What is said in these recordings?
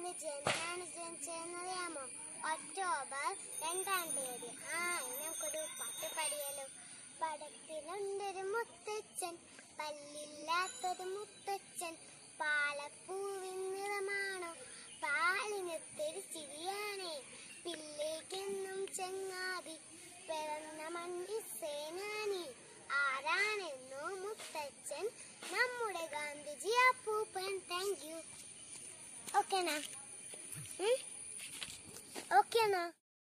ഗാന്ധിജി എന്നാണ് ജനിച്ചതെന്നറിയാമോ ഒക്ടോബർ രണ്ടാം തീയതി ആ ഇനി നമുക്കൊരു പാട്ട് പാടിയാലോ പടത്തിലുണ്ടൊരു മുത്തച്ഛൻ പല്ലില്ലാത്തൊരു മുത്തച്ഛൻ പാലപ്പൂവിൻ നിറമാണോ പാലിനൊത്തൊരു ചിരിയാണേ പിള്ളേക്കെന്നും ചെങ്ങാതി പിറന്ന മണ്ണി സേനാനി ആരാണെന്നോ മുത്തച്ഛൻ നമ്മുടെ ഗാന്ധിജി അപ്പൂപ്പൻ താങ്ക് യു ഓക്കേനാ ഓക്കേനാ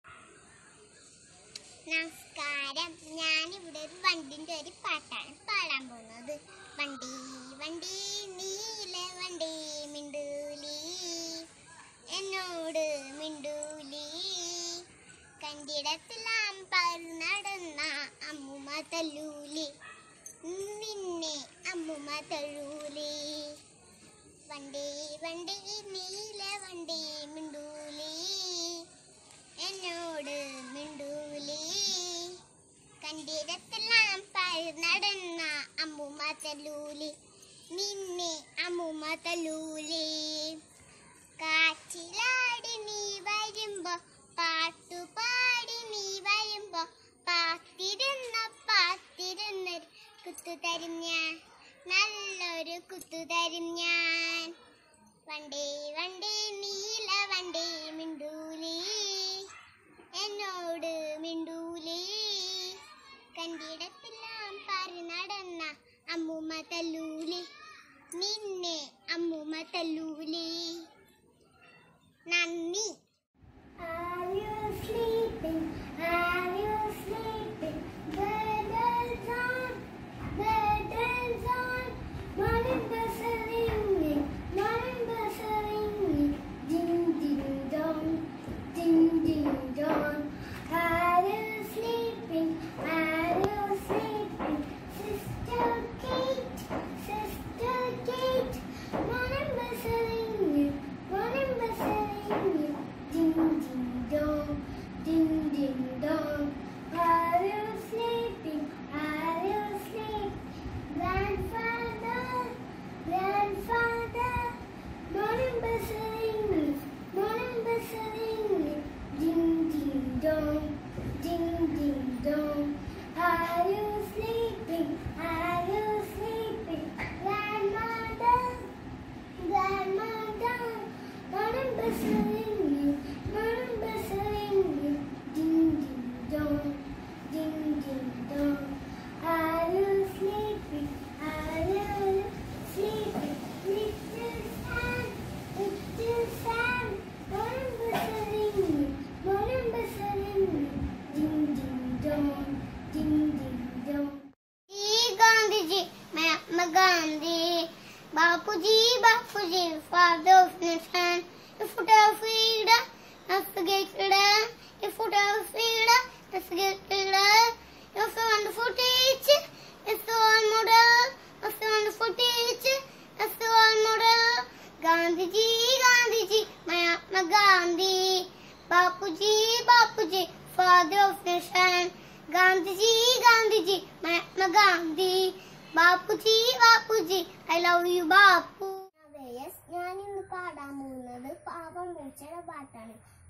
നമസ്കാരം ഞാനിവിടെ ഒരു വണ്ടിന്റെ ഒരു പാട്ടാണ് പാടാൻ പോകുന്നത് വണ്ടി വണ്ടി നീല വണ്ടി മിണ്ടൂലി എന്നോട് മിണ്ടൂലി കണ്ടിടത്തെല്ലാം പറ നടന്ന അമ്മുമ്മ തല്ലൂലി നിന്നെ അമ്മുമ്മ തള്ളൂലി വണ്ടി വണ്ടി നീല വണ്ടി മിണ്ടൂലി എന്നോട് മിണ്ടൂലി കണ്ടിടത്തെല്ലാം പറ നടന്ന അമ്മുമ്മ തല്ലൂലി നിന്നെ അമ്മുമ്മ തല്ലൂലി കാറ്റിലാടി നീ വരുമ്പോ പാട്ടുപാടി നീ വരുമ്പോ പാത്തിരുന്ന പാത്തിരുന്നൊരു കുത്തു തരും ഞാൻ നല്ലൊരു കുത്തു തരും ഞാൻ വണ്ടി വണ്ടി നീല വണ്ടി മിണ്ടൂലി എന്നോട് മിണ്ടൂലി കണ്ടിടത്തെല്ലാം പാറി നടന്ന അമ്മുമ്മ തല്ലൂലി നിന്നെ അമ്മുമ്മ തല്ലൂലി നന്ദി Are you sleeping? Are you sleeping? Burdens on, burdens on. Morning bells are ringing, morning bells are ringing. Ding ding dong, ding ding dong. Are you sleeping? Are you sleeping? Sister Kate, Sister Kate. Morning bells are ringing, morning bells are ringing. Ding ding dong, ding ding dong. Are you sleeping? Are you sleeping? Grandfather, grandfather. Morning bells are ringing, morning bells are ringing. Ding ding dong, ding ding dong. Are you sleeping? Are you sleeping? Grandmother, grandmother. Morning bells are ringing, morning bells are ringing. Ding ding dong, ding ding dong. Are you sleeping? Are you sleeping? Little Sam, little Sam. Morning bells are ringing, morning bells are ringing. Ding ding dong, ding ding dong. Ji Gandhi, Mahatma Gandhi, Bapuji, Bapuji, father of nation. If you have freedom, not forget freedom. If you have freedom, not forget freedom. If you wonderful teacher, if you one model, if you wonderful teacher, if you one model. Gandhiji, Gandhiji, Mahatma Gandhi, Bapuji, Bapuji, father of nation. Gandhiji, Gandhiji, Mahatma Gandhi, Bapuji, Bapuji, I love you, Bapu. ഞാൻ ഇന്ന് പാടാൻ പോകുന്നത് പാവം പൂച്ചയുടെ പാട്ടാണ്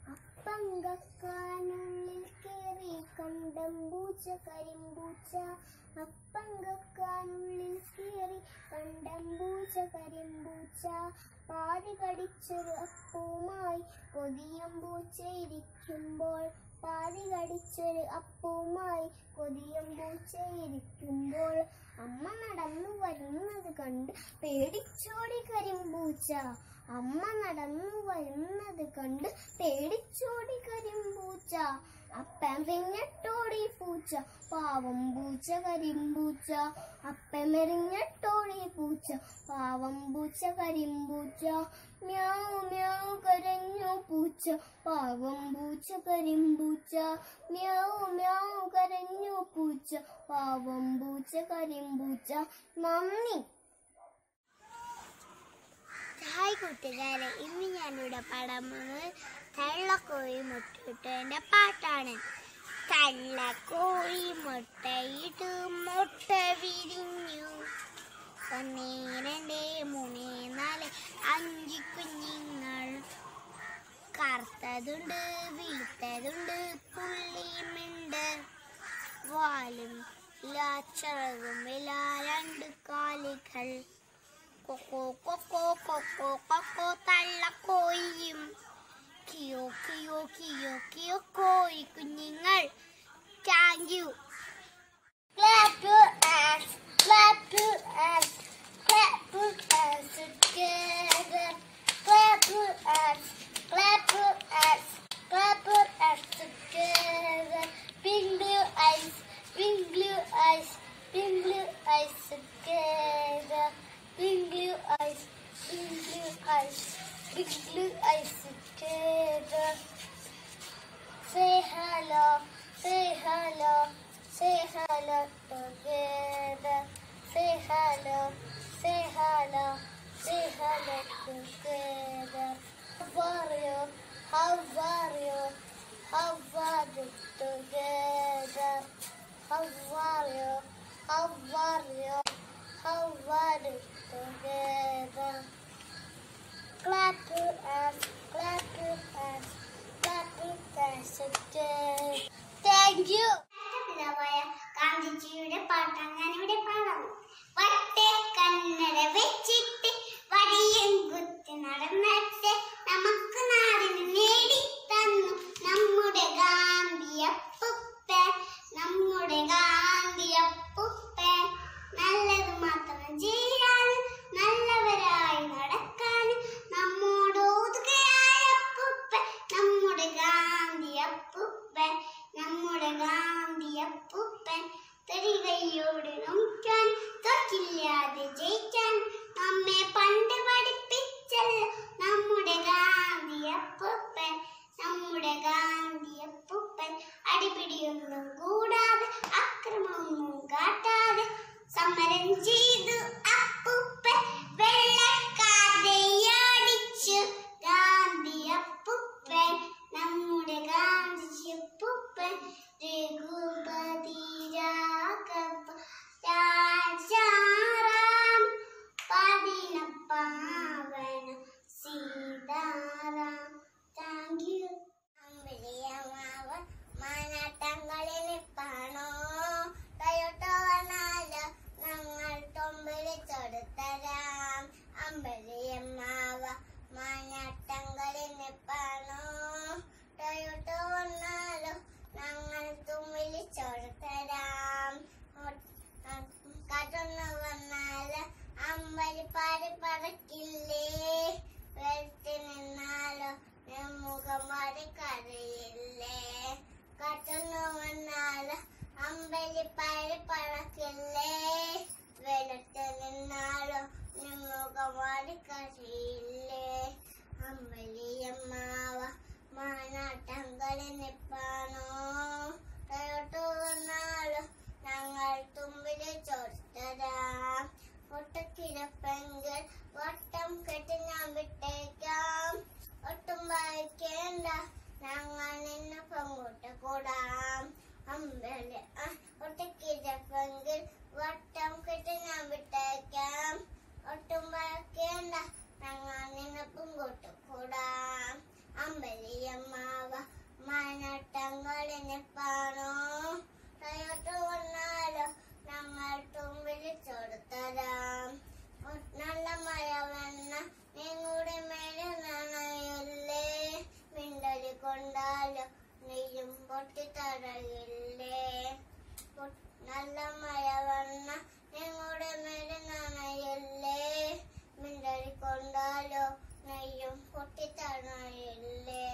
അപ്പങ്കക്കാനുള്ളിൽ കേറി കണ്ടമ്പൂച്ച കരിമ്പൂച്ച അപ്പങ്കക്കാനുള്ളിൽ കേറി കണ്ടമ്പൂച്ച കരിമ്പൂച്ച പാതി കടിച്ചൊരു അപ്പവുമായി കൊതിയമ്പൂച്ച ഇരിക്കുമ്പോൾ പാതി കടിച്ചൊരു അപ്പവുമായി കൊതിയമ്പൂച്ച ഇരിക്കുമ്പോൾ അമ്മ നടന്നു വരുന്നത് കണ്ട് പേടിച്ചോടി കരിമ്പൂച്ച അമ്മ നടന്നു വരുന്നത് കണ്ട് പേടിച്ചോടി കരിമ്പൂച്ച അപ്പൻ പിഞ്ഞട്ടോടി പൂച്ച പാവം പൂച്ച കരിമ്പൂച്ച അപ്പൻ മെറിഞ്ഞട്ടോടി പൂച്ച പാവം പൂച്ച കരിമ്പൂച്ച മ്യാവ് മ്യാവ് കരഞ്ഞു പൂച്ച പാവം പൂച്ച കരിമ്പൂച്ച മ്യാവ് മ്യാവ് കരഞ്ഞു പൂച്ച പാവം പൂച്ച കരിമ്പൂച്ച നന്ദി ഹായ് കൂട്ടുകാരെ ഇന്ന് ഞാനിവിടെ പാടാൻ പോകുന്നത് തള്ളക്കോഴി മുട്ടയിട്ടതിന്റെ പാട്ടാണ് തള്ളക്കോഴി മുട്ടയിട്ട് മുട്ട വിരിഞ്ഞു ഒന്നേ രണ്ട് മൂന്ന് നാല് അഞ്ച് കുഞ്ഞുങ്ങൾ കറുത്തതുണ്ട് വെളുത്തതുണ്ട് പുള്ളിയുമുണ്ട് വാലും ലാച്ചറകും ഇലാ രണ്ട് കാലികൾ കൊക്കോ കൊക്കോ കൊക്കോ കൊക്കോ തള്ളക്കോയിയും കിയോ കിയോ കിയോ കിയോ കോഴി കുഞ്ഞുങ്ങൾ thank you Clap your hands, clap your hands, clap your hands together. Clap your hands, clap your hands, clap your hands together. Pink blue eyes, pink blue eyes, pink blue eyes together. Pink blue eyes, pink blue eyes, pink blue eyes together. Say hello, say hello, say hello together. Say hello, say hello, say hello together. How are you? How are you? How are you together? How are you? How are you? How are you together? Clap your hands, clap your hands, clap your hands together. Thank you. പിതാവായ ഗാന്ധിജിയുടെ പാട്ടാണ് ഞാനിവിടെ പാടുന്നത് വട്ടേ കന്നഡ വെച്ചിട്ട് വടിയും കുത്തി നടന്നിട്ട് നമുക്ക് നാടിന് നേടി തന്നു നമ്മുടെ ഗാന്ധിയപ്പൂപ്പൻ നമ്മുടെ ഗാന്ധിയപ്പൂപ്പൻ നല്ലത് മാത്രം ചെയ്യാൻ നല്ലവരായി നടക്കാൻ നമ്മോട് ഓതുകയായ അപ്പൂപ്പൻ നമ്മുടെ ഗാന്ധിയപ്പൂപ്പൻ നമ്മുടെ ഗാന്ധിയപ്പൂപ്പൻ തരികയോട് നോക്കാൻ തൊക്കില്ലാതെ ജയിക്കാൻ നമ്മെ പണ്ട് പഠിപ്പിച്ചല്ലോ നമ്മുടെ ഗാന്ധിയപ്പൂപ്പൻ നമ്മുടെ ഗാന്ധിയപ്പൂപ്പൻ അടിപിടിയൊന്നും കൂടാതെ അക്രമമൊന്നും കാട്ടാതെ സമരം ചെയ്തു അപ്പൂപ്പൻ വെള്ളക്കാതയടിച്ചു ഗാന്ധിയപ്പൂപ്പൻ നമ്മുടെ ഗാന്ധിയപ്പൂപ്പൻ രഘുപതി രാഘവ രാജാറാം പതിനപ്പാവന സീതാറാം താങ്ക് യു അമ്പലിയമാവ മാനാട്ടങ്ങളിൽ പാണോ ടയോട്ടോ വന്നാലോ ഞങ്ങൾ തൊമ്പിൽ തൊടുത്തരാം അമ്പലിയമ്മാവ മാനാട്ടങ്ങളിൽ പാണോ ടയോട്ടോ വന്നാലോ ഞങ്ങൾ തുമ്പിൽ ചൊടുത്തരാം കാറ്റൊന്ന് വന്നാല് അമ്പലിപ്പാടി പറക്കില്ലേ വെളുത്തി നിന്നാലോ മുഖം പാടി കരയില്ലേ കാറ്റൊന്ന് വന്നാല് അമ്പലിപ്പാടി പറക്കില്ലേ വെളുത്തി നിന്നാലോ മുഖം പാടി കരയില്ലേ അമ്പലിയമ്മാവ മാനാട്ടങ്കളിൽ നിപ്പാണോ ടയോട്ടോ വന്നാലോ ഞങ്ങൾ തുമ്പില് ചോർത്തരാം ഒട്ടക്കിരപ്പെങ്കിൽ വട്ടം കെട്ടി ഞാൻ വിട്ടേക്കാം ഒട്ടും വായിക്കേണ്ട ഞങ്ങൾ നിന്ന് പങ്കോട്ട് കൂടാം അമ്പല് ഒട്ടക്കിരപ്പെങ്കിൽ വട്ടം കെട്ടി ഞാൻ വിട്ടേക്കാം ഒട്ടും വായിക്കേണ്ട ഞങ്ങൾ നിന്ന് പങ്കോട്ട് കൂടാം അമ്പലിയമ്മാവ മാനട്ടങ്ങളിനെ പാണോ ടയോട്ടോ വന്നാലോ ഞങ്ങൾ തുമ്പിൽ ചൊടുത്തരാം നല്ല മഴ വന്ന നിങ്ങളുടെ മേലെ നനയില്ലേ മിണ്ടലി കൊണ്ടാലോ നെയ്യും പൊട്ടി തടയില്ലേ നല്ല മഴ വന്ന നിങ്ങളുടെ മേലെ നനയില്ലേ മിണ്ടലി കൊണ്ടാലോ നെയ്യും പൊട്ടി തടയില്ലേ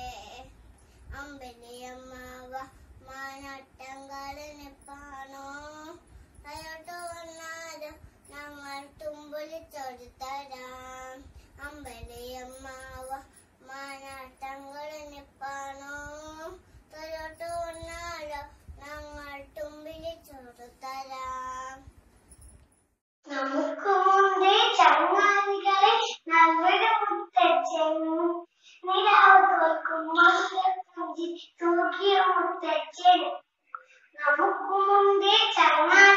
അമ്പലിയമ്മാവ മാനട്ടങ്കാലിന് പാണോ അയോട്ടോ വന്നാലോ ഞങ്ങൾ തുമ്പലി ചൊടുത്തരാം അമ്പലിയമ്മാവ മാനാട്ടങ്കളിന് പാണോ തൊയോട്ടോ വന്നാലോ ഞങ്ങൾ തുമ്പിലി ചൊടുത്തരാം നമുക്ക് മുമ്പേ ചങ്ങാതികളെ നമ്മുടെ മുത്തച്ഛനും നിലാവ് തോൽക്കുമ്പോൾ തൂക്കിയ മുത്തച്ഛൻ നമുക്ക് മുമ്പേ ചങ്ങാതി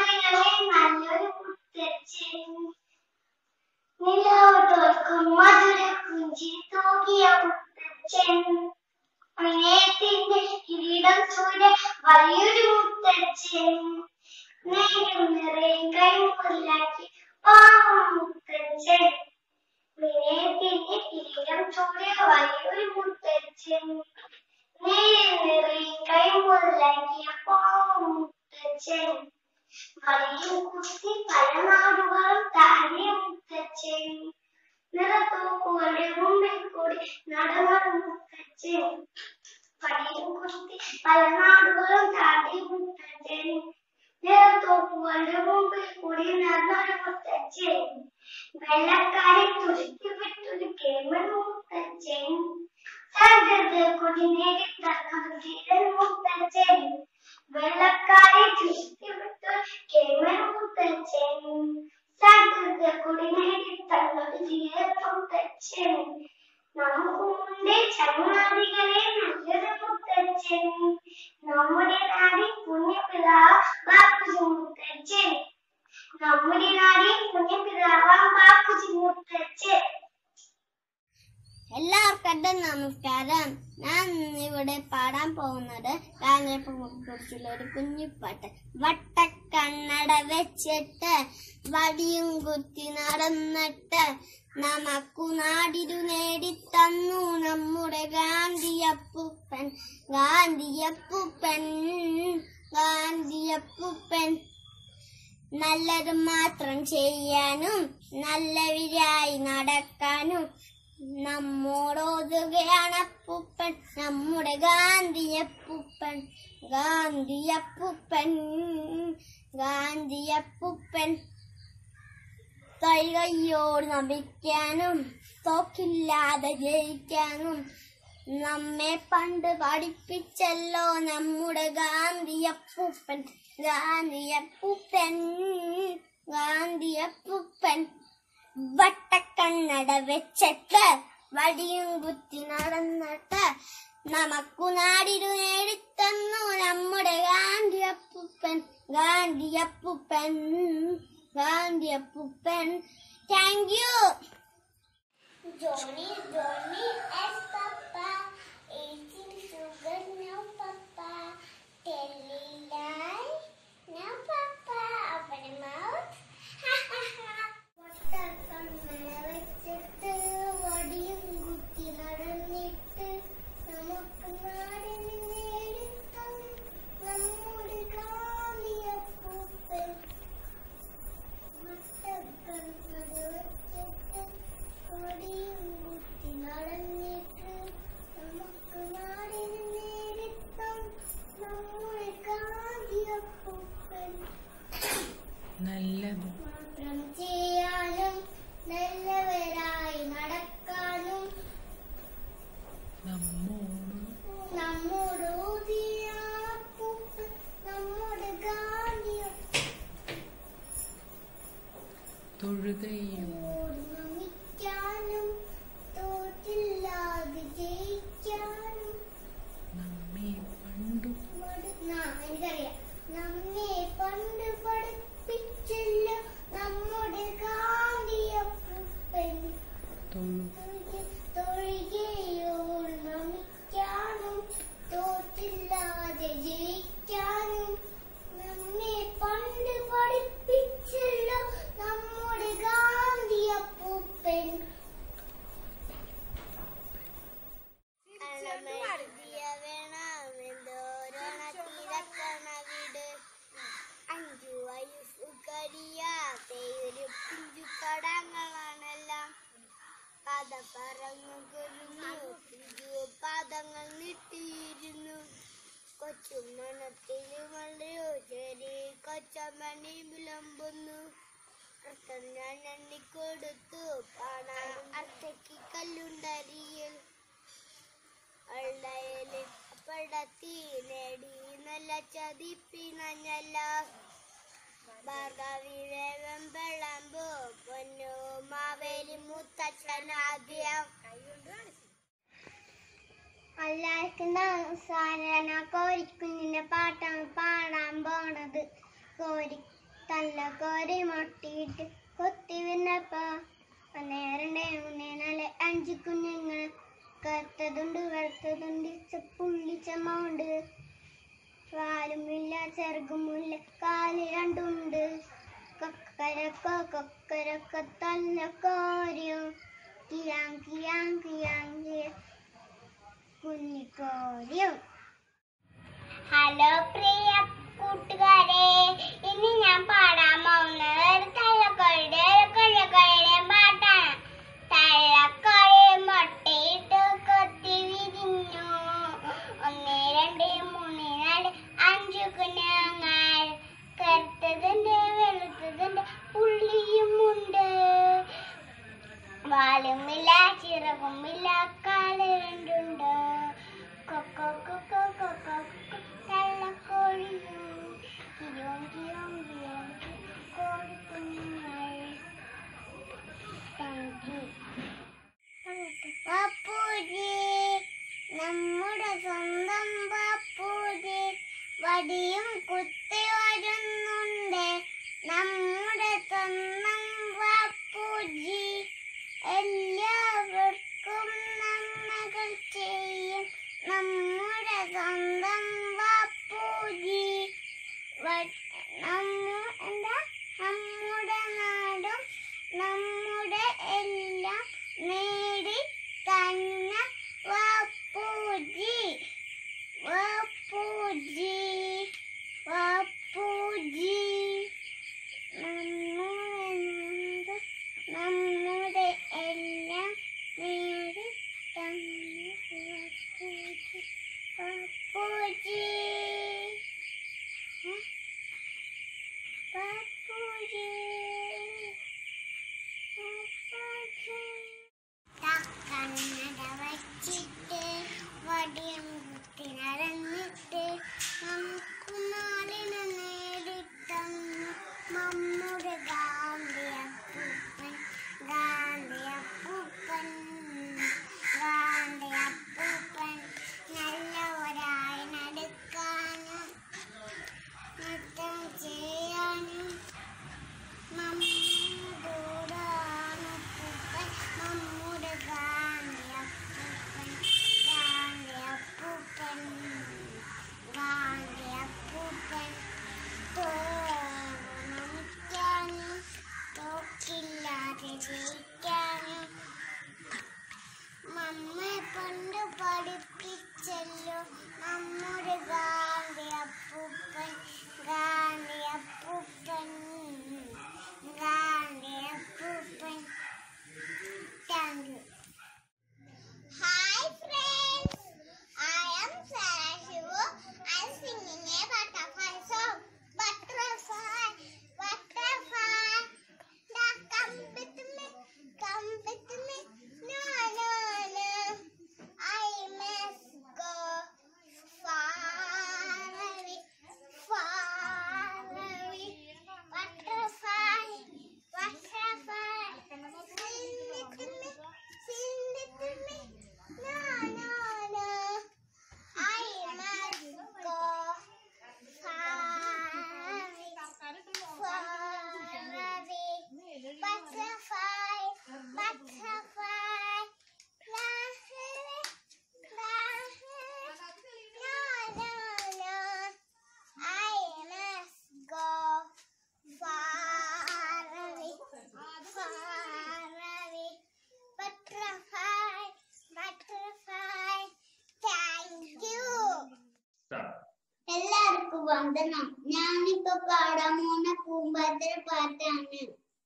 കൈ മുതലാക്കി പാവം മുത്തച്ഛൻ വിനയ തിരിഞ്ഞ് കിരീടം ചൂടിയ വലിയൊരു മുത്തച്ഛൻ നേരെ കൈ മുതലാക്കിയ പാവം മുത്തച്ഛൻ വഴിയും കുത്തി പല നാടുകളും താഴെ മുത്തച്ഛൻ നിറത്തോക്കുകളുടെ മുമ്പിൽ കൂടി നടന്നൊരു മുത്തച്ഛൻ വഴിയും കുത്തി പല നാടുകളും താഴെ മുത്തച്ഛൻ നിറത്തോക്കുകളുടെ മുമ്പിൽ കൂടി നടന്നൊരു മുത്തച്ഛൻ വെള്ളക്കാരെ തുരുത്തി വിട്ടൊരു കേമൻ മുത്തച്ഛൻ തകർത്ത് കൊടി നേടി തന്നൊരു ധീരൻ മുത്തച്ഛൻ വെള്ളക്കാരെ തുരുത്തി വിട്ടൊരു കേമൻ മുത്തച്ഛൻ തകർത്ത് കൊടി നേടി തന്നൊരു ധീരൻ മുത്തച്ഛൻ നമുക്ക് മുന്നേ ചങ്ങാതികളെ നല്ലൊരു മുത്തച്ഛൻ നമ്മുടെ നാടി പുണ്യപിതാവ് ബാപ്പുജി മുത്തച്ഛൻ നമ്മുടെ നാടിൽ പുണ്യപിതാവാം ബാപ്പുജി മുത്തച്ഛൻ എല്ലാവർക്കും എൻ്റെ നമസ്കാരം ഞാൻ ഇന്ന് ഇവിടെ പാടാൻ പോകുന്നത് കാഞ്ഞിരപ്പൂവിനെ കുറിച്ചുള്ള ഒരു കുഞ്ഞിപ്പാട്ട് വട്ടക്കണ്ണട വെച്ചിട്ട് വടിയും കുത്തി നടന്നിട്ട് നമുക്കു നാടിരു നേടിത്തന്നു നമ്മുടെ ഗാന്ധിയപ്പൂപ്പൻ ഗാന്ധിയപ്പൂപ്പൻ ഗാന്ധിയപ്പൂപ്പൻ നല്ലത് മാത്രം ചെയ്യാനും നല്ലവരായി നടക്കാനും നമ്മോടോതുകയാണ് അപ്പൂപ്പൻ നമ്മുടെ ഗാന്ധിയപ്പൂപ്പൻ ഗാന്ധിയപ്പൂപ്പൻ ഗാന്ധിയപ്പൂപ്പൻ കൈകയ്യോട് നമിക്കാനും തോക്കില്ലാതെ ജയിക്കാനും നമ്മെ പണ്ട് പഠിപ്പിച്ചല്ലോ നമ്മുടെ ഗാന്ധിയപ്പൂപ്പൻ ഗാന്ധിയപ്പൂപ്പൻ ഗാന്ധിയപ്പൂപ്പൻ വട്ടക്കണ്ണട വെച്ചിട്ട് വടിയും കുത്തി നടന്നിട്ട് നമുക്കു നാടിരു നേടിത്തന്നു നമ്മുടെ ഗാന്ധിയപ്പൂപ്പൻ ഗാന്ധിയപ്പൂപ്പൻ ഗാന്ധിയപ്പൂപ്പൻ thank you Johnny, Johnny, as Papa, eating sugar, no Papa, telling lie, no Papa, open your mouth, ha ha ha. വട്ടക്കണ്ണട വെച്ചിട്ട് വടിയും കുത്തി നടന്നിട്ട് നമുക്ക് നാടിന് നേടിത്തന്നു നമ്മുടെ ഗാന്ധിയപ്പൂപ്പൻ വട്ടക്കണ്ണട വെച്ചിട്ട് വടിയും കുത്തി നടന്നിട്ട് നമുക്ക് നാടിന് നേടിത്തന്നു നമ്മുടെ ഗാന്ധിയപ്പൂപ്പൻ നല്ലത് മാത്രം ചെയ്യാനും നല്ലവരായി നടക്കാനും നമ്മോട് നമ്മുടെ ഊതിയാപ്പൂപ്പൻ നമ്മുടെ ഗാന്ധിയ തൊഴുകയും ഓട് നമിക്കാനും തോറ്റില്ലാതെ ജയിക്കാനും നമ്മെ പണ്ടു മടു- ന- എനിക്കറിയാം നമ്മെ പണ്ട് പഠിപ്പിച്ചില്ല നമ്മുടെ ഗാന്ധിയപ്പൂപ്പൻ തൊഴു തൊഴികയോട് നമിക്കാനും തോറ്റില്ലാതെ ജയിക്കാനും നമ്മെ പണ്ട് പഠിപ്പിച്ചല്ല നമ്മുടെ ഗാന്ധിയപ്പൂപ്പൻ അഞ്ചു വയസ്സു കഴിയാത്തൊരു പിഞ്ചു കടങ്ങളാണെല്ലാം കഥ പറഞ്ഞു കുരുന്നു പിഞ്ചു പാദങ്ങൾ നീട്ടിയിരുന്നു കൊച്ചുമണത്തിൽ വളയോ ചെറിയ കൊച്ചമണി വിളമ്പുന്നു അർത്ഥം ഞാൻ എണ്ണിക്കൊടുത്തു പണം അർത്ഥയ്ക്ക് കല്ലുണ്ടരിയിൽ അള്ളയല് പടത്തി നേടി നല്ല ചതിപ്പിനല്ല ഭാർഗവിവേകം വിളമ്പു പൊന്നു മാവേലി മുത്തച്ഛനാദ്യം എല്ലാവർക്കും നമസ്കാരം കോരിക്കുഞ്ഞിന്റെ പാട്ടാണ് പാടാൻ പോണത് കോരി തല്ല കോരി മൊട്ടിയിട്ട് കൊത്തി വിന്നപ്പോ ഒന്ന് രണ്ട് മൂന്ന് നാല് അഞ്ച് കുഞ്ഞുങ്ങൾ കറുത്തതുണ്ട് വെളുത്തതുണ്ട് പുള്ളിച്ചമ്മണ്ട് വാലുമില്ല ചെറുകുമില്ല കാല് രണ്ടുണ്ട് ക- കൊക്കരക്ക കൊക്കരക്ക തല്ലക്കോരും കിയാം കിയാം കിയാം കിയാം കുഞ്ഞിക്കോരും ഹലോ പ്രിയ കൂട്ടുകാരെ ഇനി ഞാൻ പാടാൻ പോകുന്നത് തള്ളക്കോഴിയുടെ കൊഴക്കോഴിയുടെ പാട്ടാണ് തള്ളക്കോഴി മുട്ടയിട്ട് കൊത്തി വിരിഞ്ഞു ഒന്ന് രണ്ട് മൂന്ന് നാല് അഞ്ചു കുഞ്ഞുങ്ങൾ കറുത്തതുണ്ട് വെളുത്തതുണ്ട് പുള്ളിയുമുണ്ട് വാലുമില്ല ചിറകുമില്ല കാല് രണ്ടുണ്ട് കൊക്കോ കൊക്കോ കൊക്കോ കൊക്കോ തള്ളക്കോഴിയും കിയോം കിയോം കിയോം കോഴിക്കുഞ്ഞുങ്ങൾ താങ്ക് യു ബാപ്പൂജി നമ്മുടെ സ്വന്തം ബാപ്പൂജി വടിയും കുത്തി വരുന്നുണ്ട് നമ്മുടെ സ്വന്തം ബാപ്പൂജി എല്ലാവർക്കും നന്മകൾ ചെയ്യും നമ്മുടെ സ്വന്തം ബാപ്പൂജി വ- നമ്മ- എന്താ നമ്മുടെ നാടും നമ്മുടെ എല്ലാം നേടി തന്ന ബാപ്പൂജി ബാപ്പൂജി ബാപ്പൂജി നമ്മുടെ നാട് നമ്മുടെ എല്ലാം നേടി തന്ന ബാപ്പൂജി ബാപ്പൂജി ഏ? ബാപ്പൂജി കണ്ണട വച്ചിട്ട് വടിയും കുത്തി നടന്നിട്ട് നമുക്ക് നാളിന് നേടിത്തന്നു നമ്മുടെ ഗാന്ധിയപ്പൂപ്പൻ ഗാന്ധിയപ്പൂപ്പൻ ഗാന്ധിയപ്പൂപ്പൻ നല്ലവരായി നടക്കാനും നൃത്തം ചെയ്യാനും നമ്മുടോടാണ് പൂപ്പൻ നമ്മുടെ ഗാന്ധിയപ്പൂപ്പൻ ഗാന്ധിയപ്പൂപ്പൻ ഗാന്ധിയപ്പൂപ്പൻ തോന്നിക്കാനും തോക്കില്ലാതെ ജയിക്കാനും മമ്മെ പണ്ട് പഠിപ്പിച്ചല്ലോ നമ്മുടെ ഗാന്ധി അപ്പൂപ്പൻ ഗാന്ധി അപ്പൂപ്പൻ ഗാന്ധി അപ്പൂപ്പൻ thank you hi friends I am Sarah Shivu. I am singing a butterfly song. Butterfly, butterfly, da come with me, come with me. No, no, no. I must go far away, far away. Butterfly, butterfly, sing it to me, sing it to me. No, no, no. I must go far away, far away. Butterfly, butterfly, fly away, fly away. No, no, no. I must go far away, far away. Butterfly, butterfly. Thank you. എല്ലാവർക്കും വന്ദനം ഞാനിപ്പോ പാടാൻ പോണ പൂമ്പാറ്റ പാട്ടാണ്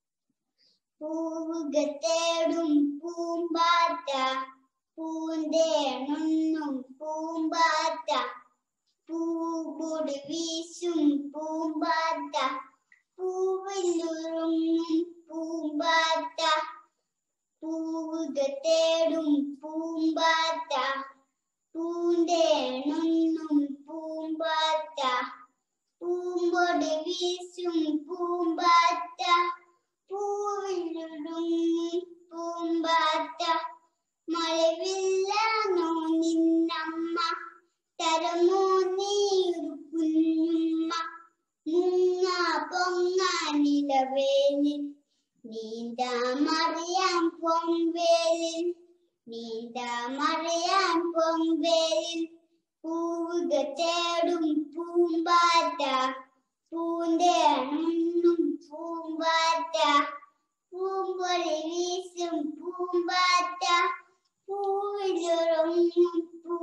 പൂവുക തേടും പൂമ്പാറ്റ പൂന്തേണുണ്ണും പൂമ്പാറ്റ പൂപൊടി വീശും പൂമ്പാറ്റ പൂവിലുറങ്ങും പൂമ്പാറ്റ പൂവുക തേടും പൂമ്പാറ്റ പൂന്തേണുണ്ണും പൂമ്പാറ്റ പൂമ്പൊടി വീശും പൂമ്പാറ്റ പൂവിലുറങ്ങും പൂമ്പാറ്റ മഴവില്ലാനോ നിന്നമ്മ തരമോ നീരു കുഞ്ഞുമ്മ മുങ്ങ പൊങ്ങ നിലവേലിൽ നീന്താമറിയാം പൊൻവേലിൽ നീന്താമറിയാം പൊൻവേലിൽ പൂവുക തേടും പൂമ്പാറ്റ പൂന്തേണും പൂമ്പാറ്റ പൂമ്പൊലി വീശും പൂമ്പാറ്റ പൂവിലുറങ്ങും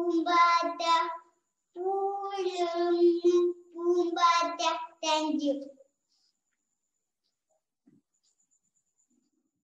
പൂമ്പാറ്റ പൂവിലുറങ്ങും പൂമ്പാറ്റ താങ്ക് യു